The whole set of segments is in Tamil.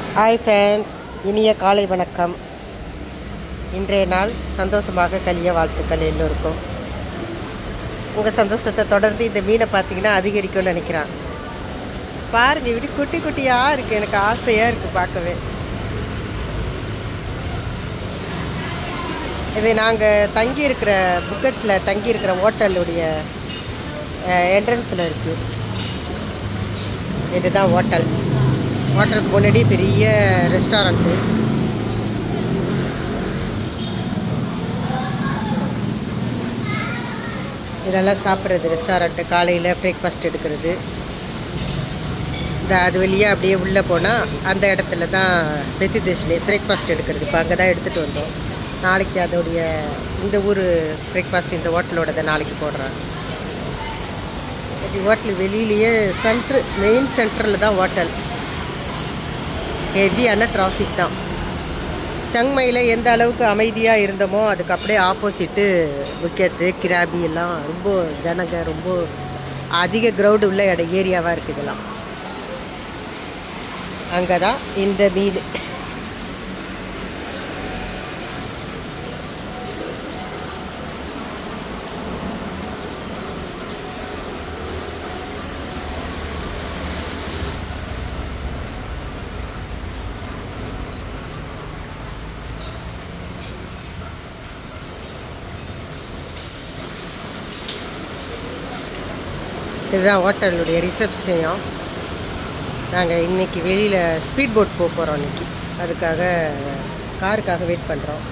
ஹாய் ஃப்ரெண்ட்ஸ் இனிய காலை வணக்கம் இன்றைய நாள் சந்தோஷமாக கழிய வாழ்த்துக்கள் எல்லோருக்கும் உங்கள் சந்தோஷத்தை தொடர்ந்து இந்த மீனை பார்த்தீங்கன்னா அதிகரிக்கும்னு நினைக்கிறான் பாருங்க இப்படி குட்டி குட்டியாக இருக்குது எனக்கு ஆசையாக இருக்குது பார்க்கவே இது நாங்கள் தங்கி இருக்கிற புக்கெட்டில் தங்கி இருக்கிற ஹோட்டலுடைய என்ட்ரன்ஸில் இருக்குது இதுதான் ஹோட்டல் ஹோட்டலுக்கு முன்னாடி பெரிய ரெஸ்டாரண்ட்டு இதெல்லாம் சாப்பிட்றது ரெஸ்டாரண்ட்டு காலையில் பிரேக்ஃபாஸ்ட் எடுக்கிறது இந்த அது வழியாக அப்படியே உள்ளே போனால் அந்த இடத்துல தான் பெத்தி தேஷ்லே பிரேக்ஃபாஸ்ட் எடுக்கிறது இப்போ அங்கே தான் எடுத்துகிட்டு வந்தோம் நாளைக்கு அதோடைய இந்த ஊர் பிரேக்ஃபாஸ்ட் இந்த ஹோட்டலோடதை நாளைக்கு போடுறேன் இது ஹோட்டல் வெளியிலேயே சென்ட்ரு மெயின் சென்டரில் தான் ஹோட்டல் ஹெவியான டிராஃபிக் தான் சங்மையில் எந்த அளவுக்கு அமைதியாக இருந்தோமோ அதுக்கு அப்படியே ஆப்போசிட்டு விக்கெட்டு கிராபி எல்லாம் ரொம்ப ஜனங்க ரொம்ப அதிக க்ரௌடு உள்ள இட ஏரியாவாக இருக்குது இதெல்லாம் அங்கே தான் இந்த மீன் இதுதான் ஹோட்டலுடைய ரிசப்ஷனையும் நாங்கள் இன்னைக்கு வெளியில் ஸ்பீட் போட் போக போகிறோம் இன்னைக்கு அதுக்காக காருக்காக வெயிட் பண்ணுறோம்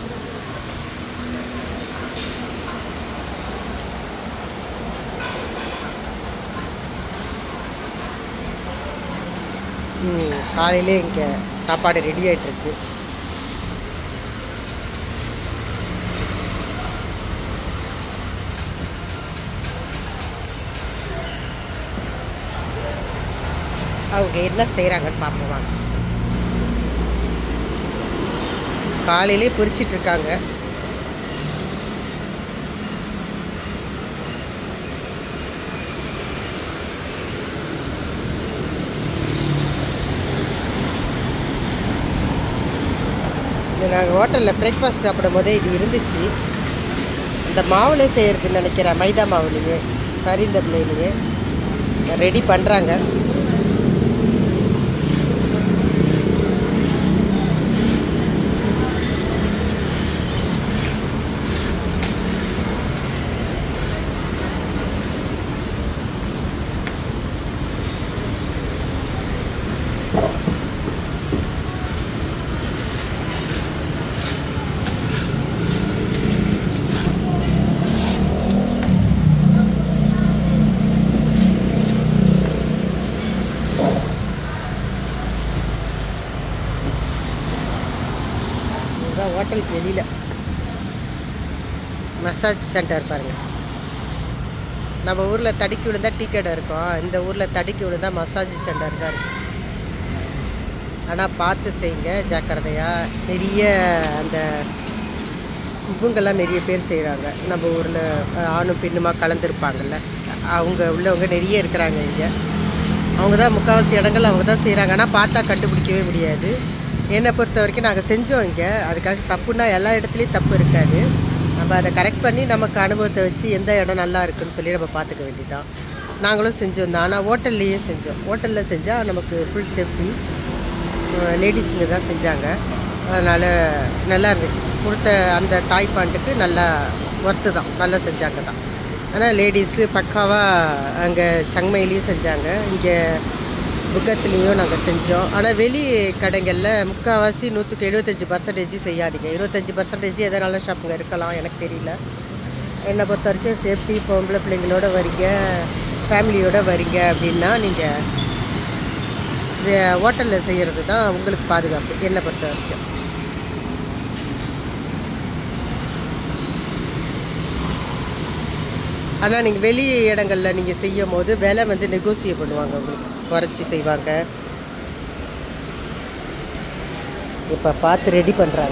காலையிலே இங்கே சாப்பாடு ரெடி ஆகிட்டுருக்கு அவங்க என்ன செய்கிறாங்கன்னு பார்ப்போம் வாங்க காலையிலே பொரிச்சிட்டு இருக்காங்க இது நாங்கள் ஹோட்டலில் பிரேக்ஃபாஸ்ட் சாப்பிடும் போதே இது இருந்துச்சு இந்த மாவுல செய்கிறதுன்னு நினைக்கிறேன் மைதா மாவுலேயே கரிந்தபிள்ளையிலேயே ரெடி பண்ணுறாங்க இதுதான் ஹோட்டலுக்கு வெளியில் மசாஜ் சென்டர் பாருங்கள் நம்ம ஊரில் தடுக்கி விழுந்தா டீ கடை இருக்கும் இந்த ஊரில் தடுக்கி விழுந்தா மசாஜ் சென்டர் தான் இருக்கும் ஆனால் பார்த்து செய்யுங்க ஜாக்கிரதையாக நிறைய அந்த இவங்கெல்லாம் நிறைய பேர் செய்கிறாங்க நம்ம ஊரில் ஆணும் பெண்ணுமா கலந்துருப்பாங்கல்ல அவங்க உள்ளவங்க நிறைய இருக்கிறாங்க இங்கே அவங்க தான் முக்கால்வாசி இடங்கள் அவங்க தான் செய்கிறாங்க ஆனால் பார்த்தா கண்டுபிடிக்கவே முடியாது என்னை பொறுத்த வரைக்கும் நாங்கள் செஞ்சோம் இங்கே அதுக்காக தப்புன்னா எல்லா இடத்துலையும் தப்பு இருக்காது நம்ம அதை கரெக்ட் பண்ணி நமக்கு அனுபவத்தை வச்சு எந்த இடம் நல்லா இருக்குன்னு சொல்லி நம்ம பார்த்துக்க வேண்டியதான் நாங்களும் செஞ்சோம் தான் ஆனால் ஹோட்டல்லையே செஞ்சோம் ஹோட்டலில் செஞ்சால் நமக்கு ஃபுல் சேஃப்டி லேடிஸுங்க தான் செஞ்சாங்க அதனால் நல்லா இருந்துச்சு கொடுத்த அந்த தாய்ப்பாண்டுக்கு நல்லா ஒர்த்து தான் நல்லா செஞ்சாங்க தான் ஆனால் லேடிஸு பக்காவாக அங்கே சங்மையிலையும் செஞ்சாங்க இங்கே புக்கத்துலேயும் நாங்கள் செஞ்சோம் ஆனால் வெளி கடைகளில் முக்கால்வாசி நூற்றுக்கு எழுபத்தஞ்சி பர்சன்டேஜ் செய்யாதீங்க இருபத்தஞ்சி பர்சன்டேஜ் எதனால ஷாப்புங்க இருக்கலாம் எனக்கு தெரியல என்னை பொறுத்த வரைக்கும் சேஃப்டி பொம்பளை பிள்ளைங்களோட வரீங்க ஃபேமிலியோட வரீங்க அப்படின்னா நீங்கள் ஹோட்டலில் செய்கிறது தான் உங்களுக்கு பாதுகாப்பு என்னை பொறுத்த வரைக்கும் ஆனால் நீங்கள் வெளி இடங்களில் நீங்கள் செய்யும் போது விலை வந்து நெகோசியேட் பண்ணுவாங்க உங்களுக்கு குறைச்சி செய்வாங்க இப்போ பார்த்து ரெடி பண்ணுறாங்க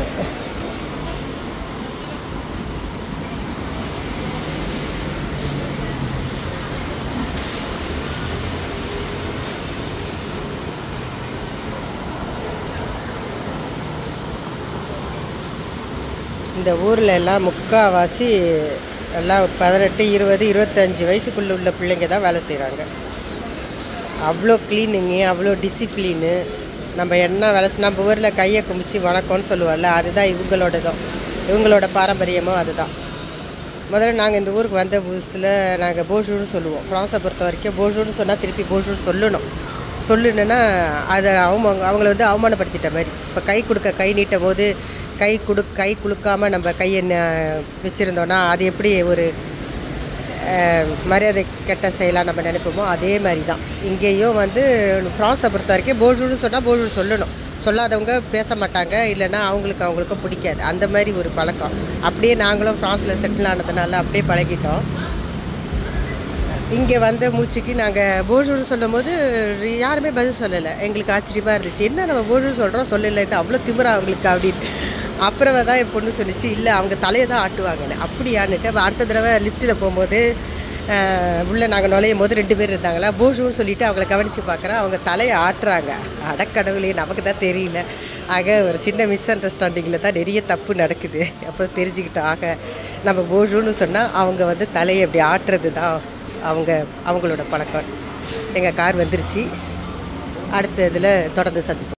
இந்த ஊரில் எல்லாம் முக்கால்வாசி எல்லாம் பதினெட்டு இருபது இருபத்தஞ்சி வயசுக்குள்ளே உள்ள பிள்ளைங்க தான் வேலை செய்கிறாங்க அவ்வளோ க்ளீனிங்கு அவ்வளோ டிசிப்ளினு நம்ம என்ன வேலை செய்~ நம்ம ஊரில் கையை குமிச்சு வணக்கம்னு சொல்லுவோம்ல அதுதான் இவங்களோடதும் இவங்களோட பாரம்பரியமும் அதுதான் முதல்ல நாங்கள் இந்த ஊருக்கு வந்த புதுசில் நாங்கள் போஜூர்னு சொல்லுவோம் ஃப்ரான்ஸை பொறுத்த வரைக்கும் போஜூர்னு சொன்னால் திருப்பி போஜூர் சொல்லணும் சொல்லணுன்னா அதை அவங்க அவங்கள வந்து அவமானப்படுத்திட்ட மாதிரி இப்போ கை கொடுக்க கை நீட்டும் போது கை கொடு கை குலுக்காமல் நம்ம கையை ந- வச்சுருந்தோன்னா அது எப்படி ஒரு அஹ், மரியாதை கெட்ட செயலாக நம்ம நினைப்போமோ அதே மாதிரி தான் இங்கேயும் வந்து ஃப்ரான்ஸை பொறுத்த வரைக்கும் போஜூர்னு சொன்னால் போஜூர் சொல்லணும் சொல்லாதவங்க பேச மாட்டாங்க இல்லைன்னா அவங்களுக்கு அவங்களுக்கும் பிடிக்காது அந்த மாதிரி ஒரு பழக்கம் அப்படியே நாங்களும் ஃப்ரான்ஸில் செட்டில் ஆனதுனால அப்படியே பழகிட்டோம் இங்கே வந்த மூச்சுக்கு நாங்கள் போஜூர்னு சொல்லும்போது யாருமே பதில் சொல்லலை எங்களுக்கு ஆச்சரியமாக இருந்துச்சு என்ன நம்ம போஜூர் சொல்கிறோம் சொல்லலைன்ட்டு அவ்வளோ திமிரா அவங்களுக்கு அப்படின்னு அப்புறம் தான் என் பொண்ணு சொல்லிச்சு இல்லை அவங்க தலையை தான் ஆட்டுவாங்கன்னு அப்படியான்னுட்டு அப்ப அடுத்த தடவை லிஃப்ட்டில் போகும்போது ஆஹ், உள்ள நாங்கள் நுழையும் போது ரெண்டு பேர் இருந்தாங்களா போஜூர்னு சொல்லிட்டு அவங்கள கவனித்து பார்க்குறேன் அவங்க தலையை ஆட்டுறாங்க அடக்கடவுளே நமக்கு தான் தெரியல ஆக ஒரு சின்ன மிஸ் அண்டர்ஸ்டாண்டிங்கில் தான் நிறைய தப்பு நடக்குது அப்போ தெரிஞ்சுக்கிட்டோம் ஆக நம்ம போஜூர்னு சொன்னால் அவங்க வந்து தலையை அப்படி ஆட்டுறது தான் அவங்க அவங்களோட பழக்கம் எங்கள் கார் வந்துருச்சு அடுத்த இதில் தொடர்ந்து சந்திப்போம்